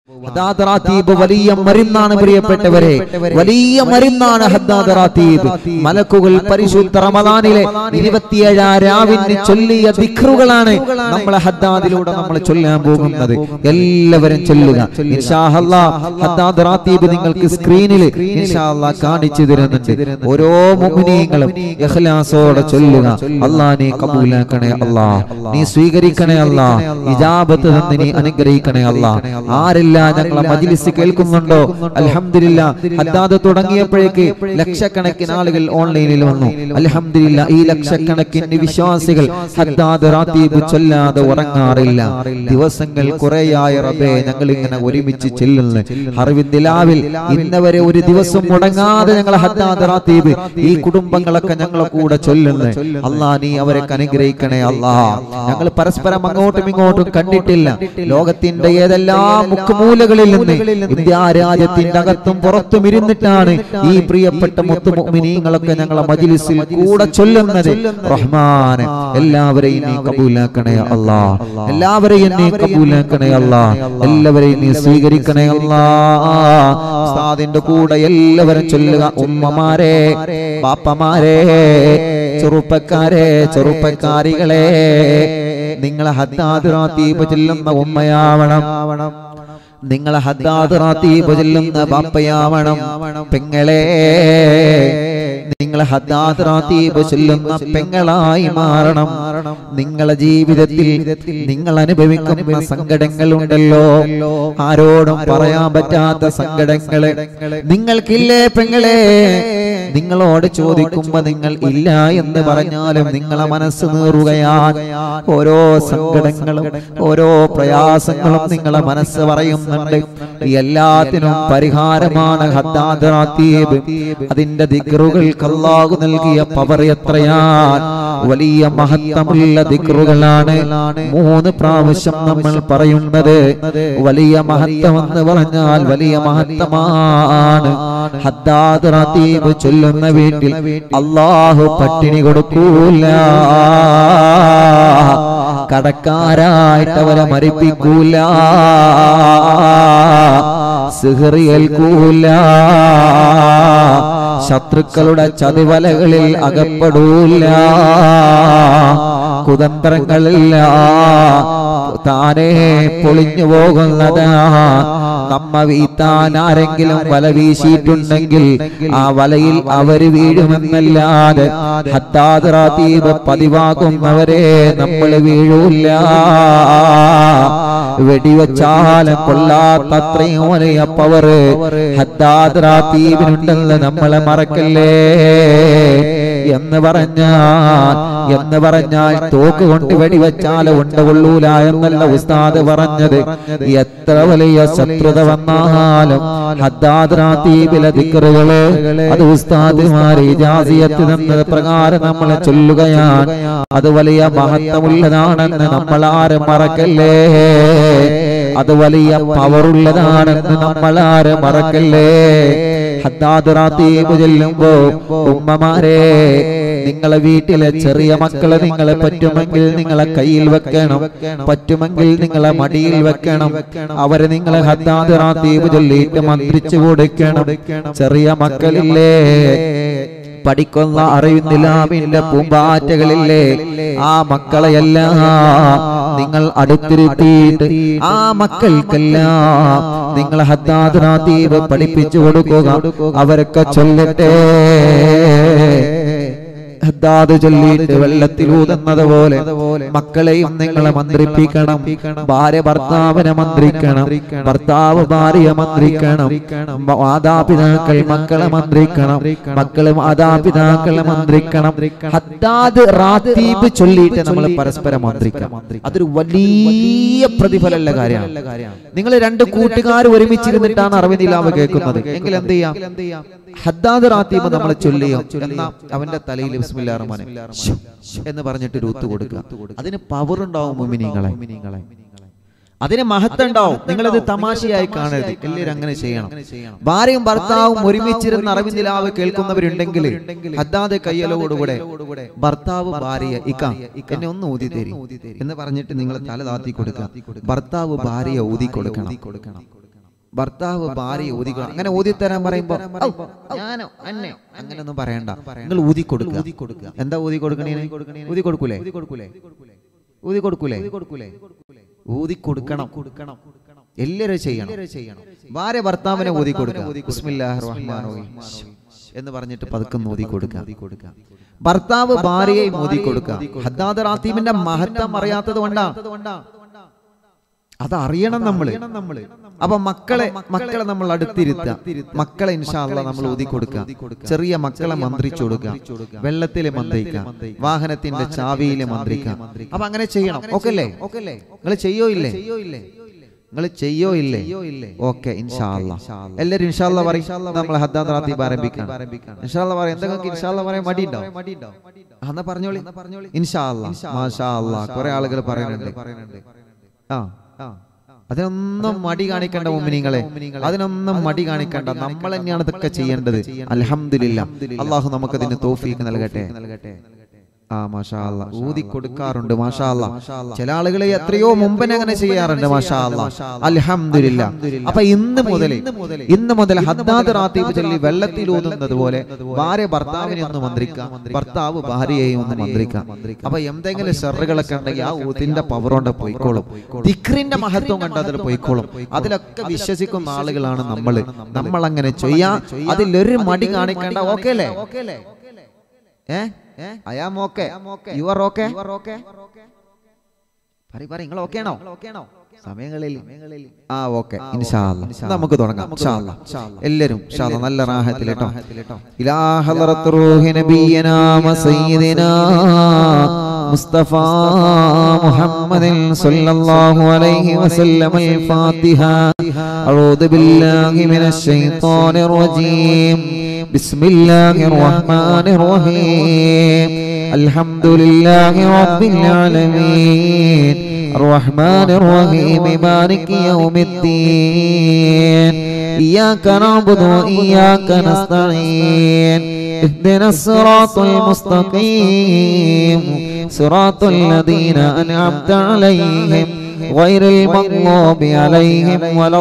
ഹദ്ദാദ് റാത്തീബ് വലിയ മരുന്നാണ് പ്രിയപ്പെട്ടവരെ വലിയ മരുന്നാണ് ഹദ്ദാദ് റാത്തീബ് മലക്കുകൾ പരിശുദ്ധ റമദാനിലെ ഇരുപത്തിയേഴാം രാവിന് ചൊല്ലിയ ദിക്റുകളാണ് നമ്മൾ ഹദ്ദാദിലൂടെ നമ്മൾ ചൊല്ലാൻ പോകുന്നത് എല്ലാവരും ചൊല്ലുക ഇൻഷാ അല്ലാ ഹദ്ദാദ് റാത്തീബ് നിങ്ങൾക്ക് സ്ക്രീനിൽ ഇൻഷാ അല്ലാ കാണിച്ചു തരുന്നുണ്ട് ഓരോ മുഅ്മിനീങ്ങളും ഇഖ്ലാസോടെ ചൊല്ലുക അല്ലാ നീ കബൂലാക്കണേ അല്ലാ നീ സ്വീകരിക്കണേ അല്ലാ ഇജാബത്ത് തന്ന് നീ അനുഗ്രഹിക്കണേ അല്ലാ ആരെല്ലാം ഞങ്ങളെ മജ്ലിസ് കേൾക്കുന്നുണ്ടോ അൽഹംദുലില്ലാ ഹദ്ദാദ് തുടങ്ങിയപ്പോഴേക്ക് ലക്ഷക്കണക്കിന് ആളുകൾ ഓൺലൈനിൽ വന്നു അൽഹംദുലില്ലാ ഈ ലക്ഷക്കണക്കിന് വിശ്വാസികൾ ഹദ്ദാദ് റാത്തീബ് ചൊല്ലാതെ ഉറങ്ങാറില്ല ദിവസങ്ങൾ കുറേയായ റബ്ബേ ഞങ്ങൾ ഇങ്ങനെ ഒരുമിച്ച് ചെല്ലുന്നു ഹർവിന്ദിലാവിൽ ഇന്നവരെ ഒരു ദിവസം മുടങ്ങാതെ ഞങ്ങൾ ഹദ്ദാദ് റാത്തീബ് ഈ കുടുംബങ്ങളൊക്കെ ഞങ്ങളെ കൂടെ ചൊല്ലുന്നു അല്ലാ നീ അവരെ അനുഗ്രഹിക്കണേ അല്ലാ ഞങ്ങൾ പരസ്പരം അങ്ങോട്ടും ഇങ്ങോട്ടും കണ്ടിട്ടില്ല ലോകത്തിന്റെ ഏതെല്ലാം മുക്കുമൂലകളിൽ നിന്ന് ഇന്ത്യ രാജ്യത്തിന്റെ അകത്തും പുറത്തും ഇരുന്നിട്ടാണ് ഈ പ്രിയപ്പെട്ട മുത്തുമുമിനീങ്ങളൊക്കെ ഞങ്ങളെ മജിലിസിൽ കൂടെ ചൊല്ലുന്നത് റഹ്മാൻ എല്ലാവരെയും നീ കബൂലാക്കണേ അല്ലാ എല്ലാവരെയും നീ കബൂലാക്കണേ അല്ലാ എല്ലാവരെയും നീ സ്വീകരിക്കണേ അല്ലാ ഉസ്താദിന്റെ കൂടെ എല്ലാവരും ചൊല്ലുക ഉമ്മമാരെ പാപ്പമാരെ ചെറുപ്പക്കാരെ ചെറുപ്പക്കാരികളെ നിങ്ങളെ ഹദ്ദാദ് റാത്തീബ് ചെല്ലുന്ന ഉമ്മയാവണം നിങ്ങളെ ഹദ്ദാദ് റാത്തീബ് ചെല്ലുന്ന ബാപ്പയാവണം പെങ്ങളെ നിങ്ങളെ ഹദ്ദാദ് റാത്തീബ് ചെല്ലുന്ന പെങ്ങളായി മാറണം നിങ്ങളെ ജീവിതത്തിൽ നിങ്ങൾ അനുഭവിക്കുന്ന സങ്കടങ്ങളുണ്ടല്ലോ ആരോടും പറയാൻ പറ്റാത്ത സങ്കടങ്ങള് നിങ്ങൾക്കില്ലേ പെങ്ങളെ നിങ്ങളോട് ചോദിക്കുമ്പോ നിങ്ങൾ ഇല്ല എന്ന് പറഞ്ഞാലും നിങ്ങളെ മനസ്സ് നീറുകയാണ് ഓരോ സങ്കടങ്ങളും ഓരോ പ്രയാസങ്ങളും നിങ്ങളെ മനസ്സ് പറയുന്നുണ്ട് എല്ലാത്തിനും പരിഹാരമാണ് ഹദ്ദാദ് റാത്തീബ് അതിന്റെ ദിക്റുകൾക്ക് അല്ലാഹു നൽകിയ പവർ എത്രയാണ് വലിയ മഹത്വമുള്ള ദിക്റുകളാണ് മൂന്ന് പ്രാവശ്യം നമ്മൾ പറയുന്നത് വലിയ മഹത്വം എന്ന് പറഞ്ഞാൽ വലിയ മഹത്വമാണ് ഹദ്ദാദ് റാത്തീബ് ചൊല്ലുന്ന വീട്ടിൽ അള്ളാഹു പട്ടിണി കൊടുക്കൂല കടക്കാരായിട്ട് അവരെ മരിപ്പിക്കൂല സിഹറിയേൽക്കൂല ശത്രുക്കളുടെ ചതിവലകളിൽ അകപ്പെടൂല കുതന്ത്രങ്ങളില്ല താനേ പൊളിഞ്ഞു പോകുന്നതാ നമ്മ വീത്താൻ ആരെങ്കിലും വല വീശിയിട്ടുണ്ടെങ്കിൽ ആ വലയിൽ അവര് വീഴുമെന്നല്ലാതെ ഹത്താദ് റാത്തീബ് പതിവാകുന്നവരെ നമ്മൾ വീഴൂല്ല വെടിവെച്ചാലും കൊള്ളാത്തത്രയും വലിയ പവറ് ഹദ്ദാദ് റാത്തീബിനുണ്ടെന്ന് നമ്മളെ മറക്കല്ലേ എന്ന് പറഞ്ഞാൽ എന്ന് പറഞ്ഞാൽ തോക്ക് കൊണ്ട് വെടിവെച്ചാൽ ഉണ്ട കൊള്ളൂല എന്നല്ല ഉസ്താദ് പറഞ്ഞത് എത്ര വലിയ ശത്രുത വന്നാലും ഹദ്ദാദ് റാത്തീബിലെ ദിക്കറുകള് അത് ഉസ്താദ്മാരെ ഇജാസിയത്ത് തന്നത് പ്രകാരം നമ്മൾ ചൊല്ലുകയാണ് അത് വലിയ മഹത്വമുള്ളതാണെന്ന് നമ്മൾ ആരും മറക്കല്ലേ അത് വലിയ പവറുള്ളതാണെന്ന് നമ്മൾ ആരും മറക്കല്ലേ ഹദ്ദാദ് റാത്തീബ് ചെല്ലുമ്പോ ഉമ്മമാരെ നിങ്ങളെ വീട്ടിലെ ചെറിയ മക്കളെ നിങ്ങളെ പറ്റുമെങ്കിൽ നിങ്ങളെ കയ്യിൽ വെക്കണം പറ്റുമെങ്കിൽ നിങ്ങളെ മടിയിൽ വെക്കണം അവരെ നിങ്ങളെ ഹദ്ദാദ് റാത്തീബ് ചൊല്ലിയിട്ട് മന്ത്രിച്ചു കൊടുക്കണം ചെറിയ മക്കളില്ലേ പഠിക്കുന്ന അറിയുന്നില്ലാമിന്റെ പൂമ്പാറ്റകളില്ലേ ആ മക്കളെയെല്ലാം നിങ്ങൾ അടുത്തിരുത്തിയിട്ട് ആ മക്കൾക്കെല്ലാം നിങ്ങൾ ഹദ്ദാദ് റാത്തീബ് പഠിപ്പിച്ചു കൊടുക്കുക അവരൊക്കെ ചൊല്ലട്ടെ ഹദ്ദാദ് ചൊല്ലിയിട്ട് വെള്ളത്തിലൂതുന്നത് പോലെ മക്കളെയും നിങ്ങളെ മന്ത്രിപ്പിക്കണം ഭാര്യ ഭർത്താവിനെ മന്ത്രിക്കണം ഭർത്താവ് ഭാര്യയെ മന്ത്രിക്കണം മാതാപിതാക്കൾ മക്കളെ മന്ത്രിക്കണം മക്കള് മാതാപിതാക്കളെ മന്ത്രിക്കണം ഹദ്ദാദ് റാത്തീബ് ചൊല്ലിയിട്ട് നമ്മൾ പരസ്പരം മന്ത്രിക്കണം അതൊരു വലിയ പ്രതിഫലമുള്ള കാര്യമാണ് നിങ്ങൾ രണ്ട് കൂട്ടുകാർ ഒരുമിച്ചിരുന്നിട്ടാണ് അറിവിനിലാവ് കേൾക്കുന്നത് എങ്കിൽ എന്ത് ചെയ്യാം ഹദ്ദാദ് റാത്തീബ് നമ്മൾ ചൊല്ലിയോ എന്നാ അവന്റെ തലയിൽ ബിസ്മില്ലാ റഹ്മാനെ ശ്ശോ എന്ന് പറഞ്ഞിട്ട് രൂത്ത് കൊടുക്കുക അതിന് പവർ ഉണ്ടാവും മുമിനിങ്ങളെ അതിന് മഹത്വം ഉണ്ടാവും നിങ്ങളത് തമാശയായി കാണരുത് എല്ലാവരും അങ്ങനെ ചെയ്യണം ഭാര്യയും ഭർത്താവും ഒരുമിച്ചിരുന്ന് അറിവിന്ദിലാവ് കേൾക്കുന്നവരുണ്ടെങ്കിൽ ഹദ്ദാദ് കയ്യലോടുകൂടെ ഭർത്താവ് ഭാര്യ ഇക്ക എന്നെ ഒന്ന് ഊതി തരും എന്ന് പറഞ്ഞിട്ട് നിങ്ങൾ തല താത്തി കൊടുക്കുക ഭർത്താവ് ഭാര്യയെ ഊതി കൊടുക്കണം ഭർത്താവ് ഭാര്യ ഊതിക്കണം അങ്ങനെ ഊതിത്തരാൻ പറയുമ്പോ ഔ, ഞാനോ അന്നെ അങ്ങനെയൊന്നും പറയണ്ട നിങ്ങൾ ഊതി കൊടുക്കുക എന്താ ഊതി കൊടുക്കണേ ഊതി കൊടുക്കൂലേ ഊതി കൊടുക്കൂലേ ഊതി കൊടുക്കണം കൊടുക്കണം എല്ലാവരും ചെയ്യണം ചെയ്യണം ഭാര്യ ഭർത്താവിനെ ഊതി കൊടുക്കുക ബിസ്മില്ലാഹിർ റഹ്മാനിർ റഹീം എന്ന് പറഞ്ഞിട്ട് പതുക്കെ ഊതി കൊടുക്കുക ഭർത്താവ് ഭാര്യയെ ഊതി കൊടുക്കുക ഹദ്ദാദ് റാത്തീമിന്റെ മഹത്വം അറിയാത്തത് കൊണ്ടാണ് അത് അറിയണം നമ്മള് അപ്പൊ മക്കളെ മക്കളെ നമ്മൾ അടുത്തിരുത്തുക മക്കളെ ഇൻഷാല്ല നമ്മൾ ഊതി കൊടുക്കുക ചെറിയ മക്കളെ മന്ത്രിച്ചു കൊടുക്കുക വെള്ളത്തില് മന്ത്രിക്കുക വാഹനത്തിന്റെ ചാവിയില് മന്ത്രിക്കുക അപ്പൊ അങ്ങനെ ചെയ്യണം ഓക്കെ അല്ലേ നിങ്ങൾ ചെയ്യോ ഇല്ലേ നിങ്ങൾ ചെയ്യോ ഇല്ലേ ഓക്കെ ഇൻഷാല്ല എല്ലാരും ഇൻഷാല്ല പറയും നമ്മൾ ഹദ്ദാദ് റാത്തീബ് ആരംഭിക്കാം ഇൻഷാല്ല പറയും എന്തൊക്കെ ഇൻഷാല്ല പറയാൻ മടിയുണ്ടോ എന്നാ പറഞ്ഞോളി ഇൻഷാല്ല മാഷാ അല്ലാ കുറെ ആളുകൾ പറയുന്നുണ്ട് ആ അതിനൊന്നും മടി കാണിക്കേണ്ട മുമ്മിനിങ്ങളെ അതിനൊന്നും മടി കാണിക്കേണ്ട നമ്മൾ തന്നെയാണ് ഇതൊക്കെ ചെയ്യേണ്ടത് അൽഹംദുലില്ല അള്ളാഹു നമുക്കതിന് തോഫീക്ക് നൽകട്ടെ ആ മാഷാ അല്ലാ ഊതി കൊടുക്കാറുണ്ട് മാഷാ അല്ലാ ചില ആളുകളെ എത്രയോ മുമ്പനെ അങ്ങനെ ചെയ്യാറുണ്ട് മാഷാ അല്ലാ അൽഹംദുലില്ല അപ്പൊ ഇന്ന് മുതൽ ഇന്ന് മുതൽ ഹദ്ദാദ് റാത്തീബ് ചൊല്ലി വെള്ളത്തിൽ ഊതുന്നത് പോലെ ഭാര്യ ഭർത്താവിനെ ഒന്ന് മന്ത്രിക്കാം ഭർത്താവ് ഭാര്യയെയും ഒന്ന് മന്ത്രിക്കാം അപ്പൊ എന്തെങ്കിലും ഷെറുകളൊക്കെ ഉണ്ടെങ്കിൽ ആ ഊതിന്റെ പവർ കൊണ്ട് പോയിക്കോളും ദിക്റിന്റെ മഹത്വം കണ്ട് അതിൽ പോയിക്കോളും അതിലൊക്കെ വിശ്വസിക്കുന്ന ആളുകളാണ് നമ്മൾ നമ്മൾ അങ്ങനെ ചെയ്യാ അതിലൊരു മടി കാണിക്കേണ്ട ഓക്കെ അല്ലേ uh I'm okay you are okay പറ പറ നിങ്ങൾ ഓക്കെ ആണോ സമയങ്ങളിൽ ആ ഓക്കെ നമുക്ക് തുടങ്ങാം ഇൻഷാ അല്ലാ. എല്ലാരും ഇൻഷാ അല്ലാ നല്ല റാഹത്തിൽ കേട്ടോ ഇലാ ഹളറത്ത് റൂഹി നബിയനാ സയ്യിദിനാ മുസ്തഫ മുഹമ്മദിൻ സല്ലല്ലാഹു അലൈഹി വസല്ലം الفاتحة أعوذ بالله من الشيطان الرجيم بسم الله الرحمن الرحيم الحمد لله رب العالمين الرحمن الرحيم مالك يوم الدين إياك نعبد وإياك نستعين اهدنا الصراط المستقيم صراط الذين أنعمت عليهم غير المغضوب عليهم ولا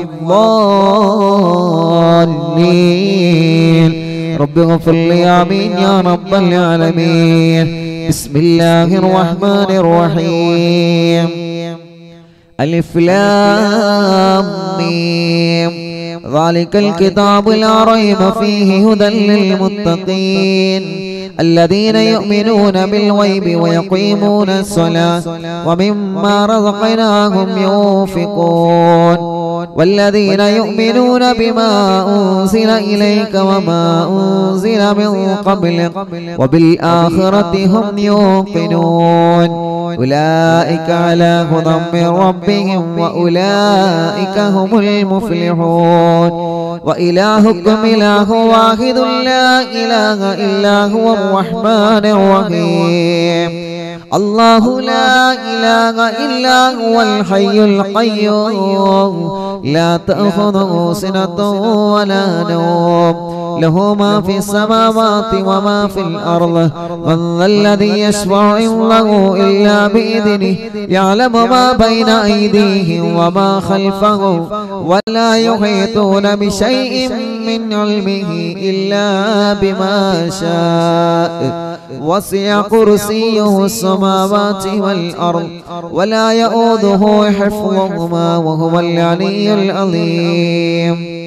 الضالين رب اغفر لي آمين يا رب العالمين بسم الله الرحمن الرحيم ألف لام ميم ذلك الكتاب لا ريب فيه هدى للمتقين الذين يؤمنون بالغيب ويقيمون الصلاة ومما رزقناهم ينفقون والذين يؤمنون بما أنزل إليك وما أنزل من قبلك وبالآخرة هم يوقنون أولئك على هدى من ربهم وأولئك هم المفلحون وإلهكم إله واحد لا إله إلا هو الرحمن الرحيم الله لا إله إلا هو الحي القيوم لا تأخذه سنة ولا نوم له ما في السماوات وما في الأرض من ذا الذي يشفع عنده إلا بإذنه يعلم ما بين أيديهم وما خلفهم ولا يحيطون بشيء من علمه إلا بما شاء وسع كرسيه السماوات والأرض ولا يؤوده حفظهما وهو العلي العظيم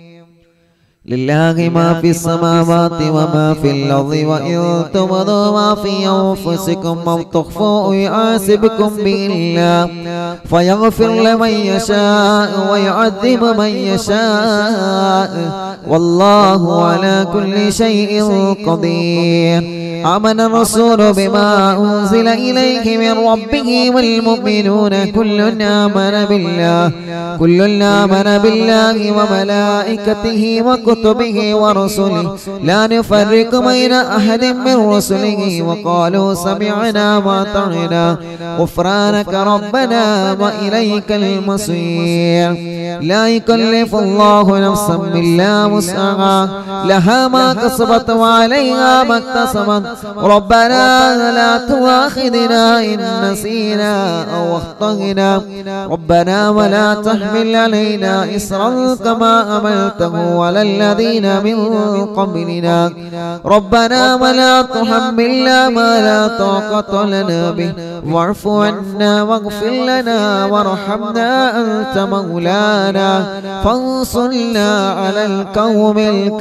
لله ما في السماوات وما في الأرض وإن تبدوا ما في أنفسكم أو تخفوه يحاسبكم به الله فيغفر لمن يشاء ويعذب من يشاء والله على كل شيء قدير آمن الرسول بما أنزل إليه من ربه والمؤمنون كل آمن بالله كل آمن بالله وملائكته وكتبه ورسله لا نفرق بين أحد من رسله وقالوا سمعنا وأطعنا غفرانك ربنا وإليك المصير لا يكلف الله نفسا إلا وسعها لها ما كسبت وعليها ما اكتسبت ربنا لا تؤاخذنا إن نسينا أو أخطأنا ربنا ولا تحمل علينا إصرا كما أملته على الذين من قبلنا ربنا ولا تحملنا ما لا طاقة لنا به واعف عنا واغفر لنا وارحمنا أنت مولانا فانصرنا على القوم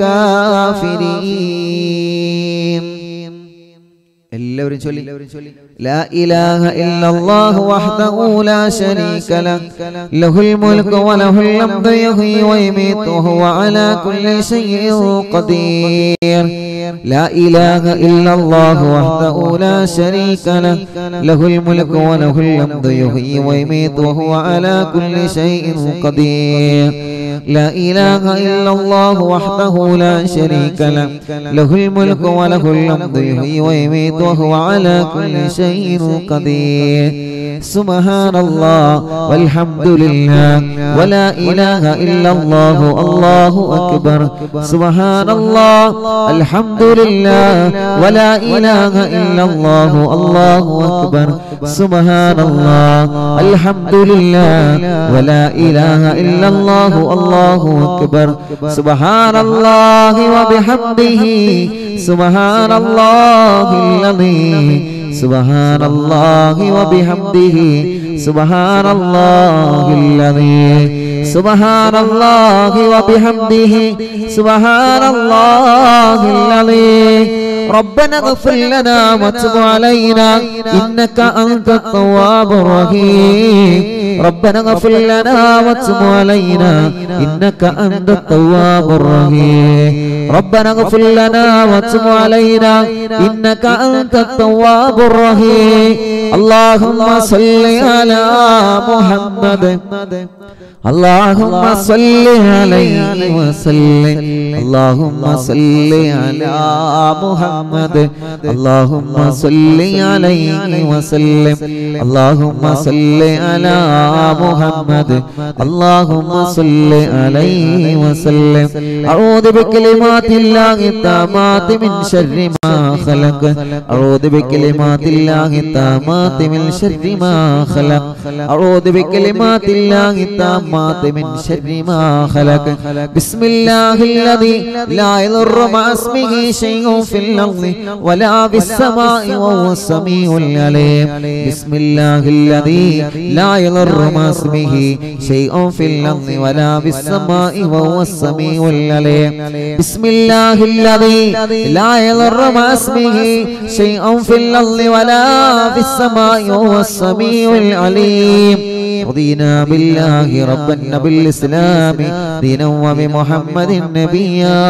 الكافرين എല്ലാവരും ചൊല്ലി لا إله إلا الله وحده لا شريك له له الملك وله الحمد يحيي ويميت وهو على كل شيء قدير لا إله إلا الله وحده لا شريك له له الملك وله الحمد يحيي ويميت وهو على كل شيء قدير لا إله إلا الله وحده لا شريك له له الملك وله الحمد يحيي ويميت وهو على كل شيء قدير سبحان الله والحمد لله ولا إله إلا الله الله أكبر سبحان الله الحمد لله ولا إله إلا الله الله أكبر سبحان الله الحمد لله ولا إله إلا الله الله أكبر سبحان الله وبحمده سبحان الله الذي سبحان الله وبحمده سبحان الله الذي سبحان الله وبحمده سبحان الله الذي ربنا اغفر لنا وتب علينا إنك أنت التواب الرحيم ربنا اغفر لنا وتب علينا إنك أنت التواب الرحيم ربنا اغفر لنا وتب علينا إنك أنت التواب الرحيم اللهم صل على محمد اللهم صل عليه وسلم اللهم صل على محمد اللهم صل عليه وسلم اللهم صل على محمد اللهم صل عليه وسلم أعوذ بكلمات الله التامات من شر ما خلق أعوذ بكلمات الله التامات من شر ما خلق أعوذ بكلمات الله التامات من شر ما خلق بسم الله الذي لا يضر مع اسمه شيء في الأرض ولا في السماء وهو السميع العليم بسم الله الذي لا يضر مع اسمه شيء في الأرض ولا في السماء وهو السميع العليم بسم الله الذي لا يضر مع اسمه شيء في الأرض ولا في السماء وهو السميع العليم رضينا بالله ربا بالإسلام دينا وبمحمد نبيا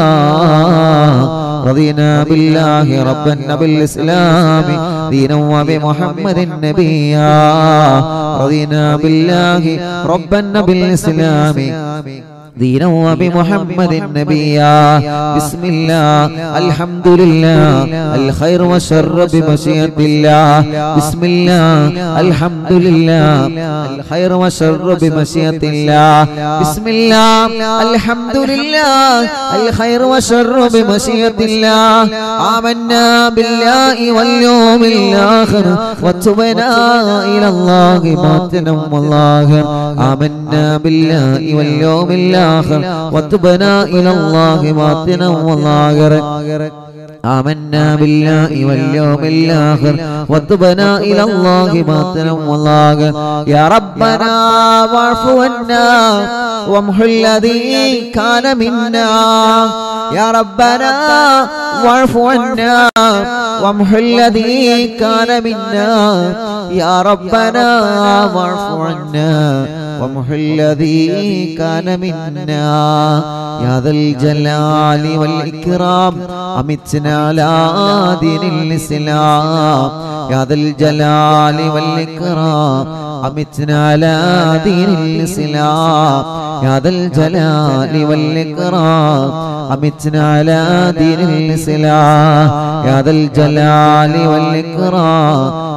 رضينا بالله ربا بالإسلام دينا وبمحمد نبيا رضينا بالله ربا بالإسلام دينا وبمحمد نبيا بسم الله الحمد لله الخير والشر بمشيئة الله بسم الله الحمد لله الخير والشر بمشيئة الله بسم الله الحمد لله الخير والشر بمشيئة الله آمنا بالله واليوم الآخر وتبنا إلى الله باطنا والله آمنا بالله واليوم الآخر وتبنا إلى الله باطنا والله آمنا بالله واليوم الآخر وتبنا إلى الله باطنا والله يا ربنا واعف عنا وامحو الذي كان منا يا ربنا واعف عنا وامحو الذي كان منا يا ربنا واعف عنا وامحو الذي كان منا يا ذا الجلال والإكرام أمتنا على دين الإسلام يا ذا الجلال والإكرام أمتنا على دين الإسلام يا ذا الجلال والإكرام أمتنا على دين الإسلام يا ذا الجلال والإكرام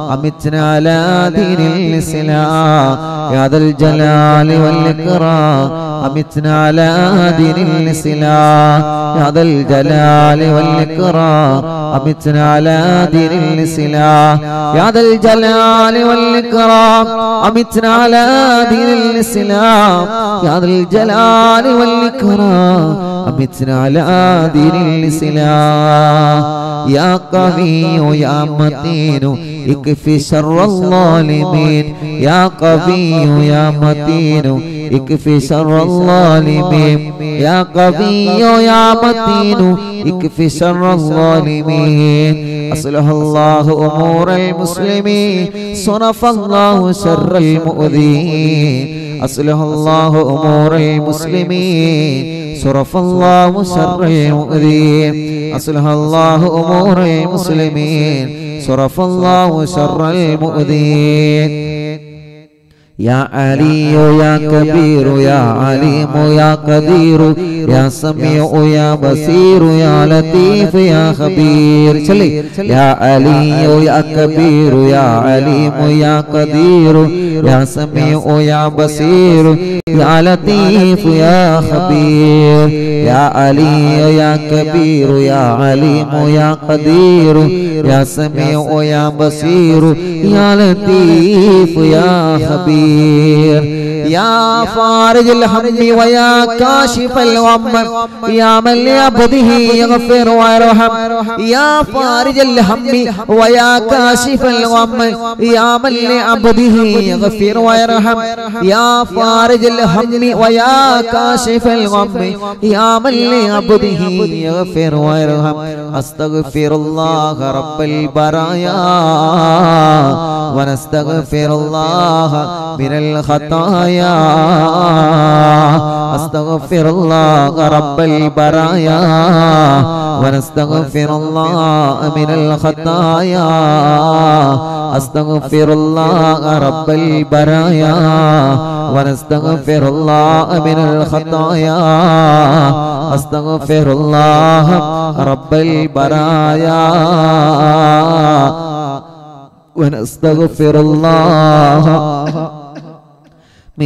أمتنا على دين الإسلام يا ذا الجلال والإكرام أمتنا على دين الإسلام يا ذا الجلال والإكرام أمتنا على دين الإسلام يا ذا الجلال والإكرام أمتنا على دين الإسلام يا ذا الجلال والإكرام أمتنا على دين الإسلام يا قوي يا متين اكفي شر الظالمين يا قوي يا متين اكفي شر الظالمين يا قوي يا متين اكفي شر الظالمين أصلح الله أمور المسلمين صرف الله شر المؤذين أصلح الله أمور المسلمين صرف الله شر المؤذين أصلح الله أمور المسلمين صرف الله شر المؤذين يا علي يا كبير يا عليم يا قدير يا سميع يا بصير يا لطيف يا خبير چلي يا علي يا كبير يا عليم يا قدير يا سميع يا بصير يا لطيف يا خبير يا علي يا كبير يا عليم يا قدير يا سميع يا بصير يا لطيف يا خبير يا فارج الهم ويا كاشف الغم يا من لعبده يغفر ويرحم يا فارج الهم ويا كاشف الغم يا من لعبده يغفر ويرحم يا فارج الهم ويا كاشف الغم يا من لعبده يغفر ويرحم استغفر الله رب البرايا ونستغفر الله من الخطايا استغفر الله رب البرايا ونستغفر الله من الخطايا استغفر الله رب البرايا ونستغفر الله من الخطايا استغفر الله رب البرايا ونستغفر الله من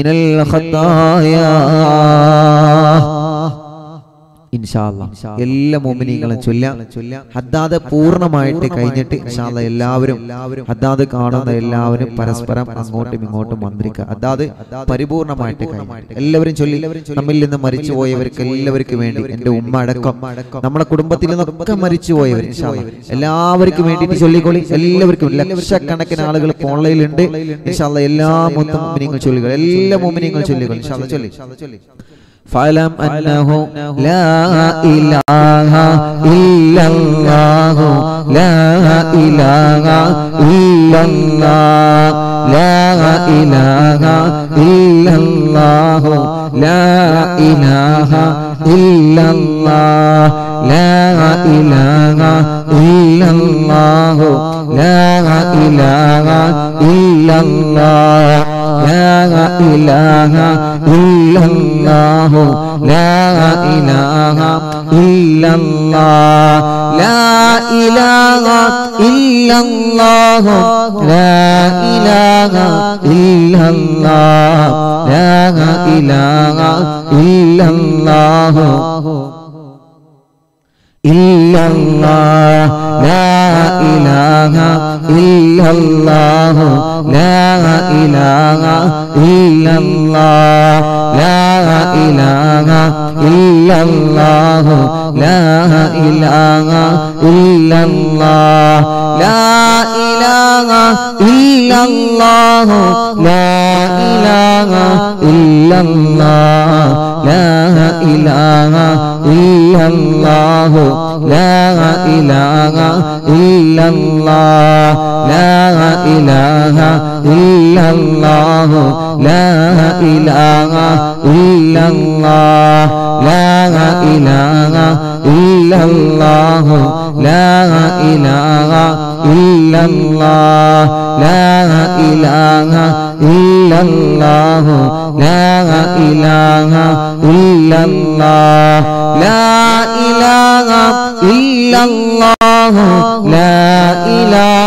الخطايا ഇൻഷാല്ല എല്ലാ മോമിനികളും ചൊല്ലാം ഹദ്ദാദ് പൂർണ്ണമായിട്ട് കഴിഞ്ഞിട്ട് ഇൻഷാല്ല എല്ലാവരും ഹദ്ദാദ് കാണുന്ന എല്ലാവരും പരസ്പരം അങ്ങോട്ടും ഇങ്ങോട്ടും മന്ത്രിക്കുക ഹദ്ദാദ് പരിപൂർണമായിട്ട് കഴിഞ്ഞിട്ട് എല്ലാവരും ചൊല്ലി നമ്മിൽ നിന്ന് മരിച്ചു പോയവർക്ക് എല്ലാവർക്കും വേണ്ടി എന്റെ ഉമ്മ അടക്കം നമ്മുടെ കുടുംബത്തിൽ നിന്നൊക്കെ മരിച്ചു പോയവർ ഇൻഷാല്ല എല്ലാവർക്കും വേണ്ടിയിട്ട് ചൊല്ലിക്കൊള്ളി എല്ലാവർക്കും ലക്ഷക്കണക്കിന് ആളുകൾ ഓൺലൈനിലുണ്ട് ഇൻഷാല്ല എല്ലാ മൊത്തം മോമിനിങ്ങൾ ചൊല്ലുകൾ എല്ലാ മോമിനിങ്ങൾ ചൊല്ലുകൾ ഇൻഷാല്ല ചൊല്ലി ചൊല്ലി فاعلم أنه لا إله إلا الله لا إله إلا الله لا إله إلا الله لا إله إلا الله لا إله إلا الله لا إله إلا الله لا إله إلا الله لا إله إلا الله لا إله إلا الله لا إله إلا الله لا إله إلا الله إلا الله لا إله إلا الله لا إله إلا الله لا إله إلا الله لا إله إلا الله لا إله إلا الله لا إله إلا الله لا إله إلا الله لا إله إلا الله لا إله إلا الله لا إله إلا الله لا إله إلا الله لا إله إلا الله لا إله إلا الله لا إله إلا الله لا إله إلا الله لا إله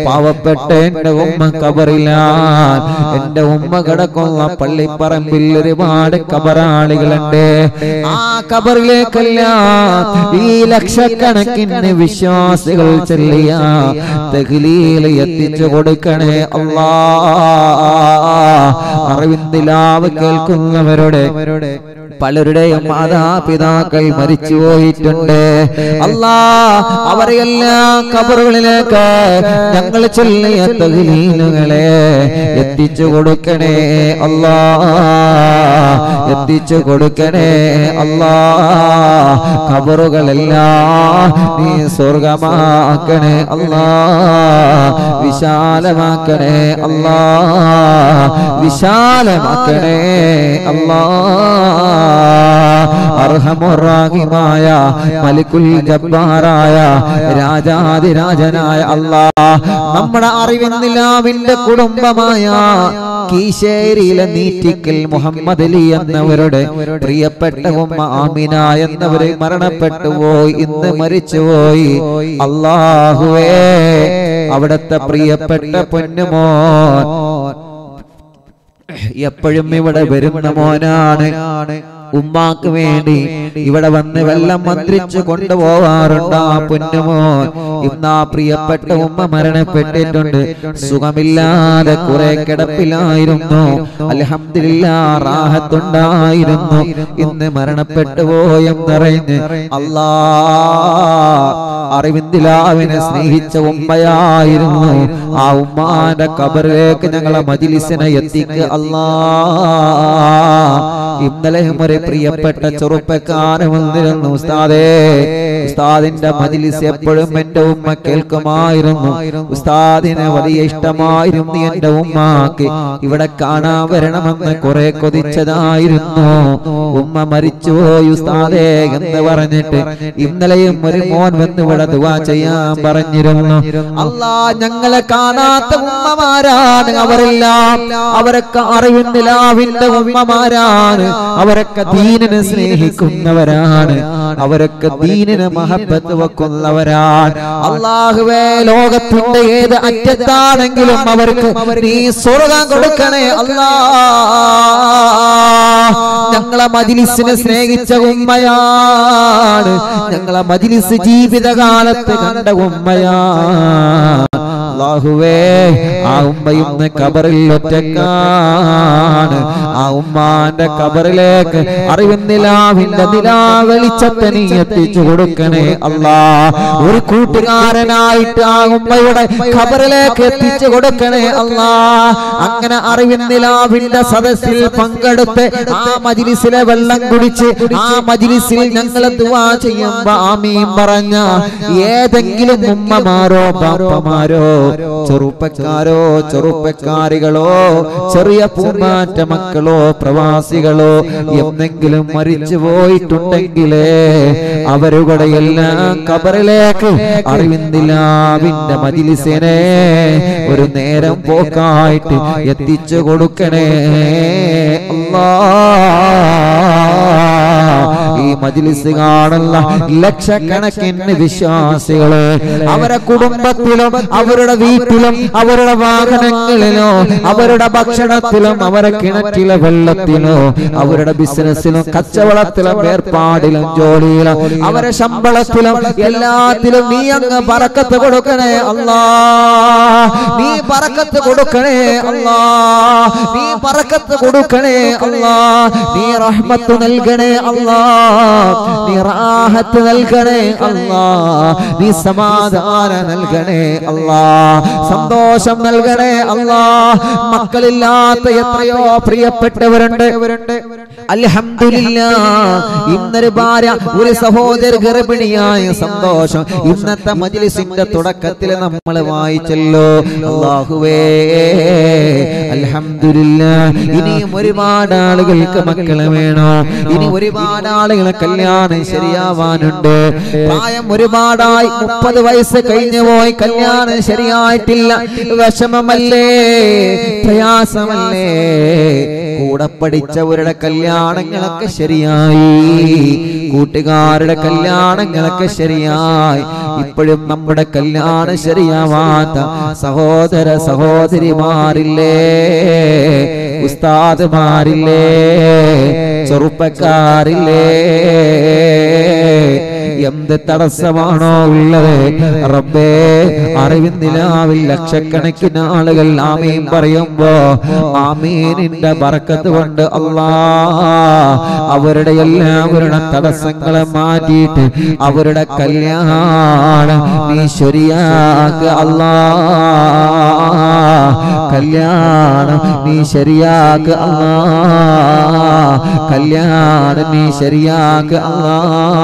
പാവപ്പെട്ട എന്റെ ഉമ്മ കബറിലാൻ എന്റെ ഉമ്മ കിടക്കുന്ന പള്ളിപ്പറമ്പിൽ ഒരുപാട് കബറാളികളുണ്ട് ആ കബറിലേക്കല്ല ഈ ലക്ഷക്കണക്കിന് വിശ്വാസികൾ ചെല്ലിയ തഹ്ലീൽ എത്തിച്ചു കൊടുക്കണേ അല്ലാ അറിവിന്ദിലാവ് കേൾക്കുന്നവരുടെ പലരുടെയും മാതാപിതാക്കൾ മരിച്ചു പോയിട്ടുണ്ട് അല്ലാ അവരെല്ലാം കബറുകളിലേക്ക് ഞങ്ങൾ ചൊല്ലിയ തഹ്ലീലുകളെ എത്തിച്ചു കൊടുക്കണേ അല്ലാ എത്തിച്ചു കൊടുക്കണേ അല്ലാ കബറുകളെല്ലാം നീ സ്വർഗമാക്കണേ അല്ലാ വിശാലമാക്കണേ അല്ലാ വിശാലമാക്കണേ അല്ലാ അർഹമുറാഹിമായ മലിക്കുൽ ജബ്ബാറായ രാജാതിരാജനായ അല്ലാ നമ്മുടെ അറിവിന്നിലാവിന്റെ കുടുംബമായ കീശേരിയിലെ നീറ്റിക്കൽ മുഹമ്മദ് അലി എന്നവരുടെ പ്രിയപ്പെട്ട ഉമ്മ ആമിന എന്നവരെ മരണപ്പെട്ടു പോയി ഇന്ന് മരിച്ചുപോയി അള്ളാഹുവേ അവിടത്തെ പ്രിയപ്പെട്ട പൊന്നുമോൻ എപ്പോഴും ഇവിടെ വരുന്ന മോനാണ് ഉമ്മാക്ക് വേണ്ടി ഇവിടെ വന്ന് വെള്ളം മന്ത്രിച്ചു കൊണ്ടുപോവാറുണ്ട് ആ പൊന്നുമോൻ ഇന്ന് ആ പ്രിയപ്പെട്ട ഉമ്മ മരണപ്പെട്ടിട്ടുണ്ട് സുഖമില്ലാതെ കുറെ കിടപ്പിലായിരുന്നു അലഹമില്ല റാഹത്തുണ്ടായിരുന്നു ഇന്ന് മരണപ്പെട്ടു പോയെന്നറിഞ്ഞ് അല്ലാ അറിവിന്ദിലാവിനെ സ്നേഹിച്ച ഉമ്മയായിരുന്നു ആ ഉമ്മാന്റെ കബറിലേക്ക് ഞങ്ങളെ മജിലിസിനെ എത്തിക്കുക അല്ലാ ഇന്നലെയും ഒരു പ്രിയപ്പെട്ട ചെറുപ്പക്കാരൻ വന്നിരുന്നു ഉസ്താദേ ഉസ്താദിന്റെ മജിലിസ് എപ്പോഴും എന്റെ ഉമ്മ കേൾക്കുമായിരുന്നു ഉസ്താദിനെ വലിയ ഇഷ്ടമായിരുന്നു എന്റെ ഉമ്മാക്ക് ഇവിടെ കാണാൻ വരണമെന്ന് കുറെ കൊതിച്ചതായിരുന്നു ഉമ്മ മരിച്ചുപോയി ഉസ്താദേ എന്ന് പറഞ്ഞിട്ട് ഇന്നലെയും ഒരു മോൻ വന്ന് ഇവിടെ ദുവാ ചെയ്യാൻ പറഞ്ഞിരുന്നു അല്ലാ ഞങ്ങളെ കാണാത്ത ഉമ്മമാരാണ് അവരെല്ലാം അവരൊക്കെ അറിവിന്ദിലാവിന്റെ ഉമ്മമാരാണ് അവരൊക്കെ ദീനിനെ സ്നേഹിക്കുന്നവരാണ് അവരൊക്കെ ദീനിനെ മഹബത്ത് വെക്കുന്നവരാണ് അള്ളാഹുവേ ലോകത്തിന്റെ ഏത് അറ്റത്താണെങ്കിലും അവർക്ക് നീ സ്വർഗം കൊടുക്കണേ അല്ലാ ഞങ്ങളെ മജിലിസിനെ സ്നേഹിച്ച ഉമ്മയാണ് ഞങ്ങളെ മജിലിസ് ജീവിതകാലത്ത് കണ്ട ഉമ്മയാണ് അള്ളാഹുവേ ആ ഉമ്മ ഇന്ന് കബറിൽ ഒറ്റക്കാണ് ആ ഉമ്മാന്റെ കബറിലേക്ക് അറിവുന്നിലാവിന്റെ നിലാ വെളിച്ചത്തെ നീ എത്തിച്ചു കൊടുക്കണേ അല്ലാ ഒരു കൂട്ടുകാരനായിട്ട് ആ ഉമ്മയുടെ ഖബറിലേക്ക് എത്തിച്ചു കൊടുക്കണേ അല്ലാ അങ്ങനെ അറിവിന്നിലാവിന്റെ സദസ്സിൽ പങ്കെടുത്ത് ആ മജിലിസിലെ വെള്ളം കുടിച്ച് ആ മജിലിസിൽ ഞങ്ങൾ ദുവാ ചെയ്യുമ്പോ ആമീൻ പറഞ്ഞ ഏതെങ്കിലും ഉമ്മമാരോ ബാപ്പമാരോ ചെറുപ്പക്കാരോ ചെറുപ്പക്കാരികളോ ചെറിയ പൂമാറ്റ മക്കളോ പ്രവാസികളോ എന്തെങ്കിലും മരിച്ചു പോയിട്ടുണ്ടെങ്കിലേ അവരുടെ എല്ലാം കബറിലേക്ക് അറിവിന്ദിലാവിന്റെ മജിലിസിനെ ഒരു നേരം പോക്കായിട്ട് എത്തിച്ചു കൊടുക്കണേ അല്ലാ ഈ മജിലിസ് കാണുന്ന ലക്ഷക്കണക്കിന് വിശ്വാസികള് അവരെ കുടുംബത്തിലും അവരുടെ വീട്ടിലും അവരുടെ വാഹനങ്ങളിലോ അവരുടെ ഭക്ഷണത്തിലും അവരെ കിണറ്റിലെ വെള്ളത്തിലോ അവരുടെ ബിസിനസ്സിലും കച്ചവടത്തിലും ഏർപ്പാടിലും ജോലിയിലും അവരെ ശമ്പളത്തിലും എല്ലാത്തിലും നീ അങ്ങ് പറക്കത്ത് കൊടുക്കണേ അല്ലാ നീ പറക്കത്ത് കൊടുക്കണേ അല്ലാ നീ പറക്കത്ത് കൊടുക്കണേ അല്ലാ നീ റഹ്മത്ത് നൽകണേ അല്ലാ നീ റാഹത്ത് നൽകണേ അല്ലാ നീ സമാധാനം നൽകണേ അല്ലാ സന്തോഷം നൽകണേ അല്ലാ മക്കളില്ലാത്ത എത്രയോ പ്രിയപ്പെട്ടവരുണ്ട് അൽഹംദുലില്ലാ ഇന്നൊരു ഭാര്യ ഒരു സഹോദര ഗർഭിണിയായ സന്തോഷം ഇന്നത്തെ മജ്ലിസിന്റെ തുടക്കത്തിൽ നമ്മൾ വായിച്ചല്ലോ അല്ലാഹുവേ അൽഹംദുലില്ലാ ഇനിയും ഒരുപാട് ആളുകൾക്ക് മക്കളെ വേണോ ഇനി ഒരുപാട് ആളുകളെ കല്യാണം ശരിയാവാനുണ്ട് പ്രായം ഒരുപാടായി മുപ്പത് വയസ്സ് കഴിഞ്ഞു പോയി കല്യാണം ശരിയായിട്ടില്ല വിഷമമല്ലേ പ്രയാസമല്ലേ കൂടെ പഠിച്ചവരുടെ കല്യാണങ്ങളൊക്കെ ശരിയായി കൂട്ടുകാരുടെ കല്യാണങ്ങളൊക്കെ ശരിയായി ഇപ്പോഴും നമ്മുടെ കല്യാണം ശരിയാവാത്ത സഹോദര സഹോദരിമാരില്ലേ ഉസ്താദുമാരില്ലേ ചെറുപ്പക്കാരില്ലേ എന്ത് തടസ്സമാണോ ഉള്ളത് റബ്ബേ അറിവിന്ദിലാവിൽ ലക്ഷക്കണക്കിന് ആളുകൾ ആമീൻ പറയുമ്പോ ആമീനിന്റെ ബറക്കത്ത് കൊണ്ട് അല്ലാ അവരുടെ എല്ലാവരുടെ തടസ്സങ്ങളെ മാറ്റിയിട്ട് അവരുടെ കല്യാണം നീ ശരിയാക്ക അല്ലാ കല്യാണം നീ ശരിയാക്ക അല്ലാ കല്യാണം നീ ശരിയാക്ക അല്ലാ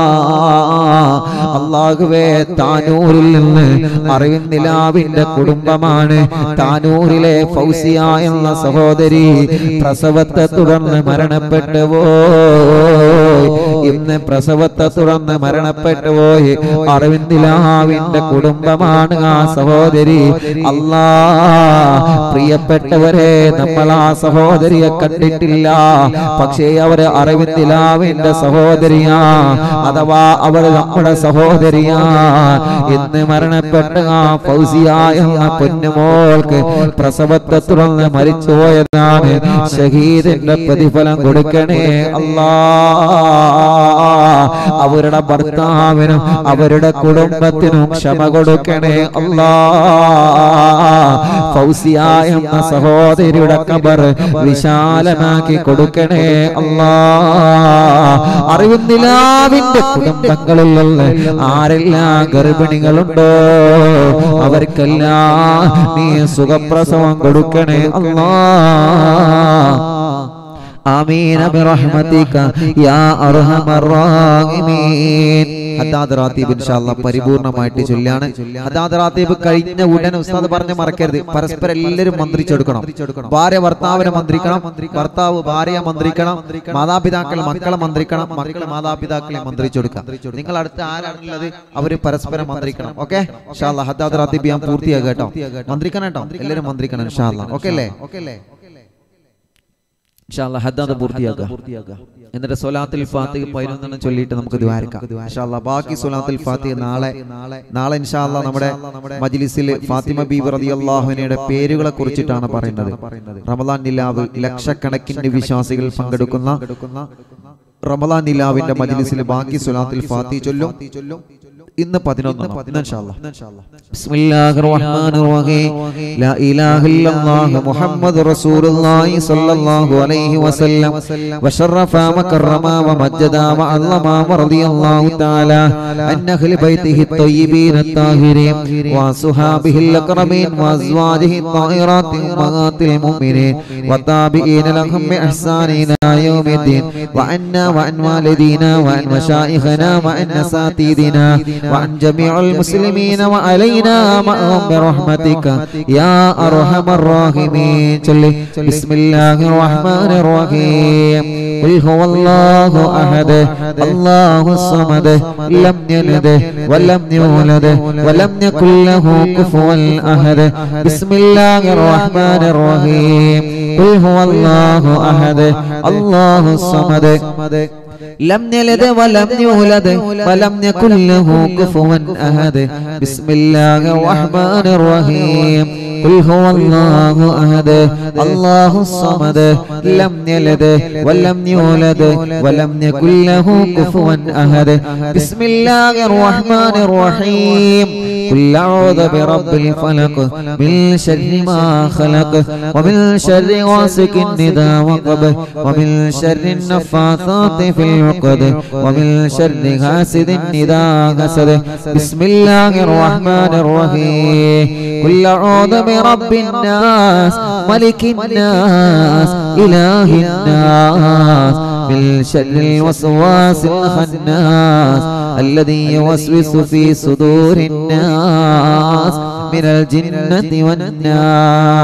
അള്ളാഹുവേ താനൂരിൽ നിന്ന് അറിവിൻ നിലാവിന്റെ കുടുംബമാണ് താനൂരിലെ ഫൗസിയ എന്ന സഹോദരി പ്രസവത്തെ തുടർന്ന് മരണപ്പെട്ടു പോയി ഇന്ന് പ്രസവത്തെ തുടർന്ന് മരണപ്പെട്ടു പോയി അറിവിൻ നിലാവിന്റെ കുടുംബമാണ് ആ സഹോദരി അല്ലാ പ്രിയപ്പെട്ടവരെ നമ്മൾ ആ സഹോദരിയെ കണ്ടിട്ടില്ല പക്ഷേ അവര് അറിവിൻ നിലാവിന്റെ സഹോദരിയാ അഥവാ അവൾ നമ്മുടെ സഹോദരിയാ ഇന്ന് മരണപ്പെട്ട ആ ഫൗസിയ എന്ന പൊന്നുമോൾക്ക് പ്രസവത്തെ തുടർന്ന് മരിച്ചുപോയതാണ് ഷഹീദിന്റെ പ്രതിഫലം കൊടുക്കണേ അല്ലാ അവരുടെ ഭർത്താവിനും അവരുടെ കുടുംബത്തിനും ക്ഷമ കൊടുക്കണേ അല്ലാ ഫൗസിയ എന്ന സഹോദരിയുടെ കബർ വിശാലമാക്കി കൊടുക്കണേ അല്ലാ അറിവുന്നിലാവിന്റെ കുടുംബങ്ങളിൽ നിന്ന് ആരെല്ലാം ഗർഭിണികളുണ്ടോ അവർക്കെല്ലാം നീ സുഖപ്രസവം കൊടുക്കണേ അല്ലാ ആമീന ബിറഹ്മതിക യാ അർഹമർ റഹീമീൻ ഹദാദ് റാത്തീബ് ഇൻഷാല്ല പരിപൂർണമായിട്ട് ചൊല്ലാണ് ഹദാദ് റാത്തീബ് കഴിഞ്ഞ ഉടനെ ഉസ്താദ് പറഞ്ഞ് മറക്കരുത് പരസ്പരം എല്ലാവരും മന്ത്രിച്ചെടുക്കണം ഭാര്യ ഭർത്താവിനെ മന്ത്രിക്കണം ഭർത്താവ് ഭാര്യയെ മന്ത്രിക്കണം മാതാപിതാക്കൾ മക്കളെ മന്ത്രിക്കണം മക്കൾ മാതാപിതാക്കളെ മന്ത്രിച്ചെടുക്കാം നിങ്ങൾ അടുത്ത് ആരാണുള്ളത് അവര് പരസ്പരം മന്ത്രിക്കണം ഓക്കെ ഇൻഷാല്ല ഹദാദ് റാത്തീബ് ഞാൻ പൂർത്തിയാക്കുക കേട്ടോ മന്ത്രിക്കണം കേട്ടോ എല്ലാവരും മന്ത്രിക്കണം ഇൻഷാല്ല ഓക്കെ അല്ലേ ഓക്കെ അല്ലേ ഇൻഷാല്ലാ ഹദ്ദാദ് പൂർത്തിയാക്കുക എന്നിട്ട് സൊലാത്തിൽ ഫാത്തിഹ പതിനൊന്നെണ്ണം ചൊല്ലിയിട്ട് നമുക്ക് ദ്വാരക്കാം ഇൻഷാല്ലാ ബാക്കി സൊലാത്തിൽ ഫാത്തിഹ നാളെ നാളെ ഇൻഷാല്ലാ നമ്മുടെ മജ്ലിസിൽ ഫാത്തിമ ബീബി റളിയല്ലാഹുവിനയുടെ പേരുകളെ കുറിച്ചിട്ടാണ് പറയുന്നത് റമദാൻ നിലാവ് ലക്ഷക്കണക്കിന് വിശ്വാസികൾ പങ്കെടുക്കുന്ന റമദാൻ നിലാവിന്റെ മജ്ലിസിൽ ബാക്കി സൊലാത്തിൽ ഫാത്തിഹ ചൊല്ലും ഇന്ന് പതിനൊന്ന് بسم الله الرحمن الرحيم لا إله إلا الله محمد رسول الله صلى الله عليه وسلم وشرف وكرم ومجد وعظم ورضي الله تعالى عن أهل بيته الطيبين الطاهرين وصحابه الأكرمين وأزواجه الطاهرات أمهات المؤمنين والتابعين لهم بإحسان إلى يوم الدين وعنا وعن والدينا وعن مشايخنا وعن أساتذتنا وعن جميع المسلمين وعلينا معهم برحمتك يا أرحم الراحمين بسم الله الرحمن الرحيم قل هو الله أحد الله الصمد لم يلد ولم يولد ولم يكن له كفوا أحد بسم الله الرحمن الرحيم قل هو الله أحد الله الصمد لم يلد ولم يولد ولم يكن له كفوا أحد بسم الله الرحمن الرحيم قل هو الله أحد الله الصمد لم يلد ولم يولد ولم يكن له كفوا أحد بسم الله الرحمن الرحيم قل أعوذ برب الفلق من شر ما خلق ومن شر غاسق إذا وقب ومن شر النفاثات في العقد ومن شر حاسد إذا حسد بسم الله الرحمن الرحيم قل أعوذ برب الناس ملك الناس إله الناس من شر الوسواس الخناس الذي يوسوس في صدور الناس من الجنة والناس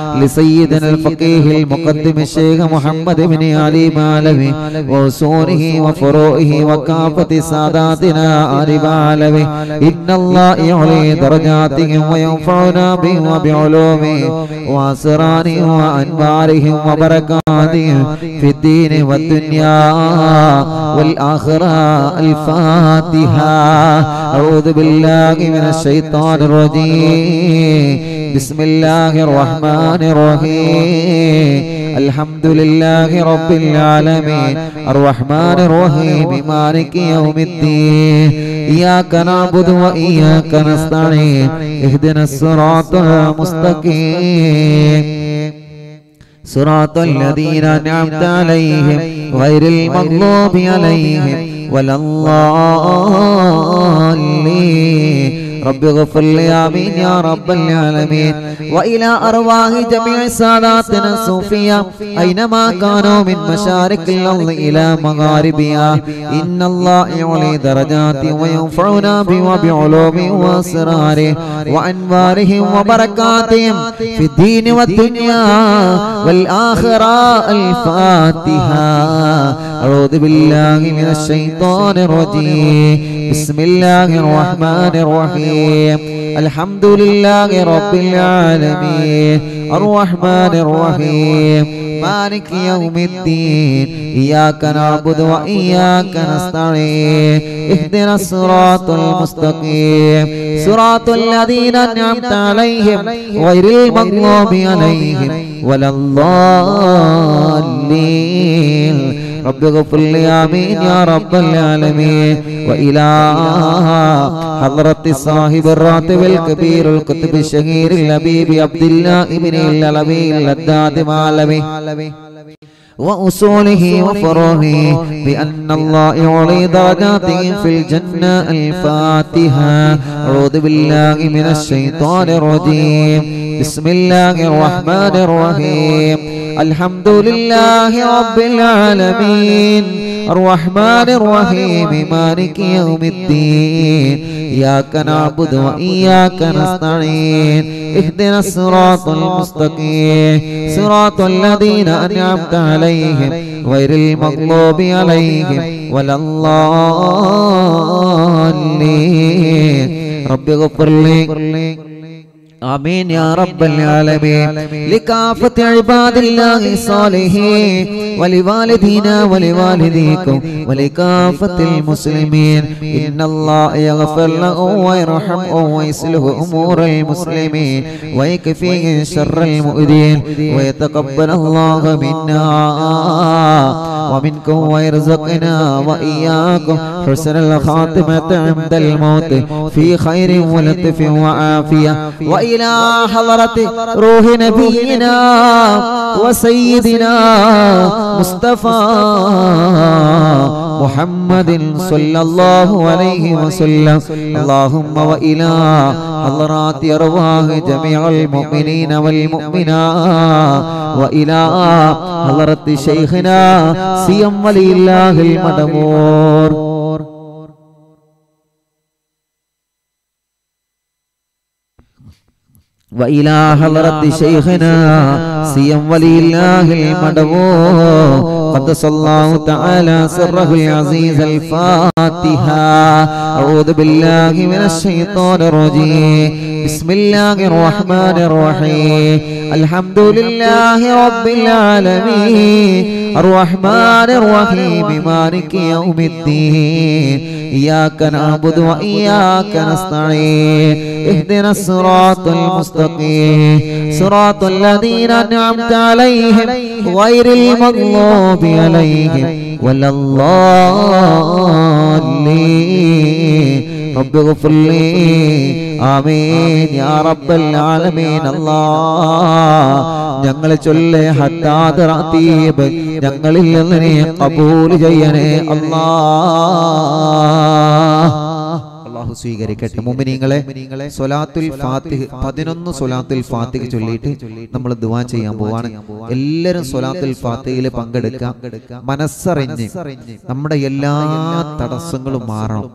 لسيدنا الفقيه المقدم الشيخ محمد بن علي مالوي وصوره وفروعه وكافة ساداتنا آل مالوي إن الله يعلي درجاتهم وينفعنا بهم وبعلومهم وأسرارهم وأنوارهم وبركاتهم في الدين والدنيا والآخرة الفاتحة أعوذ بالله من الشيطان الرجيم بسم الله الرحمن الرحيم الحمد لله رب العالمين الرحمن الرحيم مالك يوم الدين إياك نعبد وإياك نستعين اهدنا الصراط المستقيم صراط الذين أنعمت عليهم غير المغضوب عليهم ولا الضالين رب اغفر لي آمين يا رب العالمين وإلى أرواح جميع ساداتنا الصوفية أينما كانوا من مشارق الأرض إلى مغاربها إن الله يعلي درجات وينفعنا به وبعلومه وأسراره وأنوارهم وبركاتهم في الدين والدنيا والآخرة الفاتحة أعوذ بالله من الشيطان الرجيم بسم الله الرحمن الرحيم الحمد لله رب العالمين الرحمن الرحيم مالك يوم الدين إياك نعبد وإياك نستعين اهدنا الصراط المستقيم صراط الذين أنعمت عليهم غير المغضوب عليهم ولا الضالين رب اغفر لي آمين يا رب العالمين وإلى حضرة صاحب الراتب الكبير الكتب الشهير اللبيب عبد الله ابن اللبي اللداد معلمي وأصوله وفروعه بأن الله يعلي درجاته في الجنة الفاتحة أعوذ بالله من الشيطان الرجيم بسم الله الرحمن الرحيم الحمد لله رب العالمين الرحمن الرحيم مالك يوم الدين إياك نعبد وإياك نستعين اهدنا الصراط المستقيم صراط الذين أنعمت عليهم غير المغضوب عليهم ولا الضالين رب اغفر لي آمين يا رب العالمين لكافة عباد الله الصالحين ولوالدينا ولوالديكم ولكافة المسلمين إن الله يغفر لهم ويرحمهم ويصلح أمور المسلمين ويكفيهم شر المؤذين ويتقبل الله منا ومنكم ويرزقنا وإياكم حسن الخاتمة عند الموت في خير ولطف وعافية وإلى حضرة روح نبينا وسيدنا مصطفى محمد صلى الله عليه وسلم اللهم وإلى حضرات أرواح جميع المؤمنين والمؤمنات وإلى حضرة شيخنا سيم ولي الله المدمور وإلى حضرة شيخنا سيم ولي الله المدبور قدس الله تعالى سره العزيز الفاتحة أعوذ بالله من الشيطان الرجيم بسم الله الرحمن الرحيم الحمد لله رب العالمين الرحمن الرحيم مالك يوم الدين إياك نعبد وإياك نستعين اهدنا الصراط المستقيم صراط الذين أنعمت عليهم غير المغضوب عليهم ولا الضالين رب اغفر لي ആമീൻ യാ റബ്ബൽ ആലമീൻ അല്ലാഹ് ഞങ്ങൾ ചൊല്ലേ ഹത്താദ് റാത്തീബ് ഞങ്ങളിൽ നിന്ന് നീ കബൂൽ ചെയ്യണേ അല്ലാഹ് അല്ലാഹു സ്വീകരിക്കട്ടെ മുമിനിങ്ങളെ സൊലാത്തുൽ ഫാത്തിഹ് പതിനൊന്ന് സൊലാത്തുൽ ഫാത്തിഹ് ചൊല്ലിയിട്ട് നമ്മൾ ദുവാ ചെയ്യാൻ പോവാണ് എല്ലാവരും സൊലാത്തുൽ ഫാത്തിഹയിൽ പങ്കെടുക്കാം മനസ്സറിഞ്ഞ് നമ്മുടെ എല്ലാ തടസ്സങ്ങളും മാറണം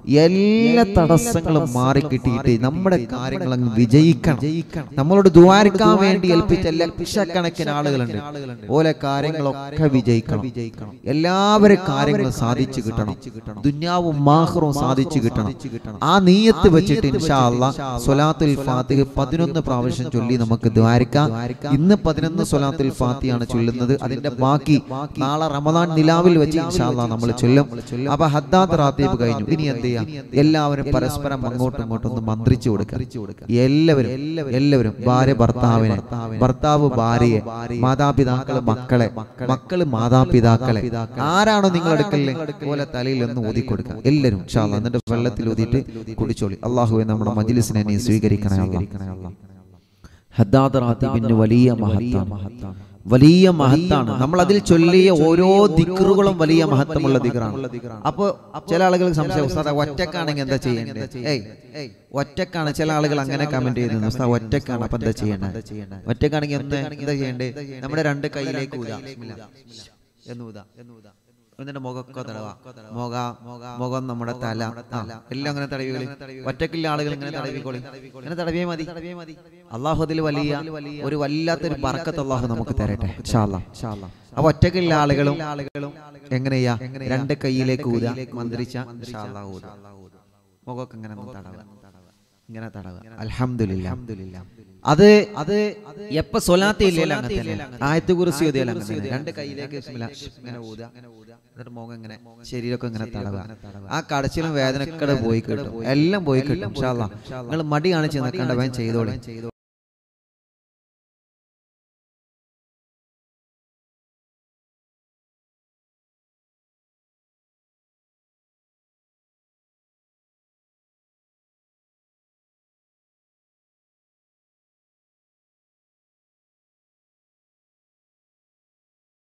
എല്ലാ തടസ്സങ്ങളും മാറി കിട്ടിയിട്ട് നമ്മുടെ കാര്യങ്ങൾ അങ്ങ് വിജയിക്കണം നമ്മളോട് ദ്വാരിക്കാൻ വേണ്ടി ഏൽപ്പിച്ച ലക്ഷക്കണക്കിന് ആളുകളുണ്ട് ഓലെ കാര്യങ്ങളൊക്കെ വിജയിക്കണം എല്ലാവരും കാര്യങ്ങളും സാധിച്ചു കിട്ടണം ദുന്യാവും മാഹറും സാധിച്ചു കിട്ടണം ആ നീയത്ത് വെച്ചിട്ട് ഇൻഷാ അല്ലാ സ്വലാത്തുൽ ഫാത്തിഹ് പതിനൊന്ന് പ്രാവശ്യം ചൊല്ലി നമുക്ക് ദ്വാരിക്കാം ഇന്ന് പതിനൊന്ന് സ്വലാത്തുൽ ഫാത്തിയാണ് ചൊല്ലുന്നത് അതിന്റെ ബാക്കി നാളെ റമദാൻ നിലാവിൽ വെച്ച് ഇൻഷാ അല്ലാ നമ്മൾ ചൊല്ലും അപ്പൊ ഹദ്ദാദ് റാത്തീബ് കഴിഞ്ഞു ഇനി എന്ത് ചെയ്യാം എല്ലാവരും പരസ്പരം അങ്ങോട്ടും ഇങ്ങോട്ടും ഒന്ന് മന്ത്രിച്ചു കൊടുക്കുക എല്ലാവരും എല്ലാവരും ഭാര്യ ഭർത്താവിനെ ഭർത്താവ് ഭാര്യയെ മാതാപിതാക്കള് മക്കളെ മക്കള് മാതാപിതാക്കളെ ആരാണോ നിങ്ങൾ എടുക്കല്ലേ പോലെ തലയിൽ ഒന്ന് ഊതി കൊടുക്കുക എല്ലാവരും ഇൻഷാ അല്ലാ എന്നിട്ട് വെള്ളത്തിൽ ഊതിയിട്ട് കുടിച്ചോളി അള്ളാഹുവെ നമ്മുടെ മജ്ലിസിനെ നീ സ്വീകരിക്കണേ അല്ലാ ഹദ്ദാദ് റാത്തീബിന് വലിയ മഹത്താണ് വലിയ മഹത്താണ് നമ്മൾ അതിൽ ചൊല്ലിയ ഓരോ ദിക്റുകളും വലിയ മഹത്വമുള്ള ദിക്റാണ് അപ്പൊ ചില ആളുകൾ സംശയം ഉസ്താദ ഒറ്റക്കാണെങ്കിൽ എന്താ ചെയ്യേണ്ടത് ഏയ് ഒറ്റക്കാണ് ചില ആളുകൾ അങ്ങനെ കമന്റ് ചെയ്യുന്നത് ഉസ്താദ് ഒറ്റക്കാണ് അപ്പൊ എന്താ ചെയ്യേണ്ടത് ഒറ്റക്കാണെങ്കിൽ എന്താ എന്താ ചെയ്യേണ്ടത് നമ്മുടെ രണ്ട് കൈയിലേക്ക് ഊതാ ബിസ്മില്ലാ. എന്ന് ഊതാ എന്നിട്ട് മുഖമൊക്കെ തടവ മുഖ മുഖം നമ്മുടെ തല ആ, എല്ലാം അങ്ങനെ തടവികളി ഒറ്റക്കില്ല ആളുകൾ ഇങ്ങനെ തടവിക്കോളി ഇങ്ങനെ തടവിയേ മതി അള്ളാഹു അതിൽ വലിയ ഒരു വല്ലാത്തൊരു ബർക്കത്ത് അള്ളാഹു നമുക്ക് തരട്ടെ ഇൻഷാ അല്ലാ. അപ്പൊ ഒറ്റക്കില്ല ആളുകളും എങ്ങനെയാ രണ്ട് കൈയിലേക്ക് ഊത മന്ത്രിച്ച ഇൻഷാ അല്ലാ ഊത. മുഖമൊക്കെ ഇങ്ങനെ ഒന്ന് തടവ ഇങ്ങനെ തടവ അൽഹംദുലില്ലാ അത് അത് എപ്പ സ്വലാത്തി ഇല്ലല്ലോ അങ്ങനെ തന്നെ ആയത്ത് കുറിച്ച് ഓതിയാലും അങ്ങനെ തന്നെ രണ്ട് കൈയിലേക്ക് ബിസ്മില്ലാ, ഇങ്ങനെ ഊത എന്നിട്ട് മുഖം ഇങ്ങനെ ശരീരമൊക്കെ ഇങ്ങനെ തടവ ആ കടച്ചിലും വേദനയൊക്കെ പോയി കിട്ടും എല്ലാം പോയി കിട്ടും നിങ്ങൾ മടി കാണിച്ച് നിൽക്കേണ്ട വേഗം ചെയ്തോളി